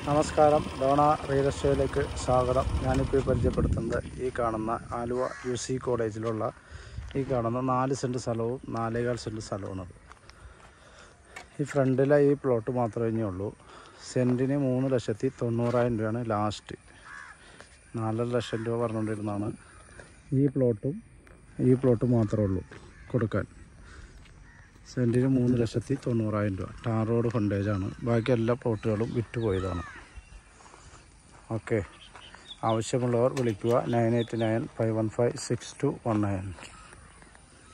നമസ്കാരം Donna real എസ്റ്റേറ്റിലേക്ക് സ്വാഗതം ഞാനിപ്പോൾ ഈ പരിചയപ്പെടുത്തുന്നത് ഈ കാണുന്ന ആലുവ യു സി കോളേജിലുള്ള ഈ കാണുന്ന നാല് സെൻറ്റ് സ്ഥലവും നാലേകാൽ സെൻറ്റ് സ്ഥലവുമാണത് ഈ ഫ്രണ്ടിലെ ഈ പ്ലോട്ട് മാത്രമേ ഇനി ഉള്ളൂ സെൻറ്റിന് മൂന്ന് ലക്ഷത്തി തൊണ്ണൂറായിരം രൂപയാണ് ലാസ്റ്റ് നാലര ലക്ഷം രൂപ പറഞ്ഞുകൊണ്ടിരുന്നതാണ് ഈ പ്ലോട്ടും ഈ പ്ലോട്ടും മാത്രമേ ഉള്ളൂ കൊടുക്കാൻ സെൻറ്റിന് മൂന്ന് ലക്ഷത്തി തൊണ്ണൂറായിരം രൂപ ടാർ റോഡ് ഫണ്ടേജാണ് ബാക്കി എല്ലാ പ്ലോട്ടുകളും വിറ്റുപോയതാണ് ഓക്കെ ആവശ്യമുള്ളവർ വിളിക്കുക nine eight nine five one five six two one nine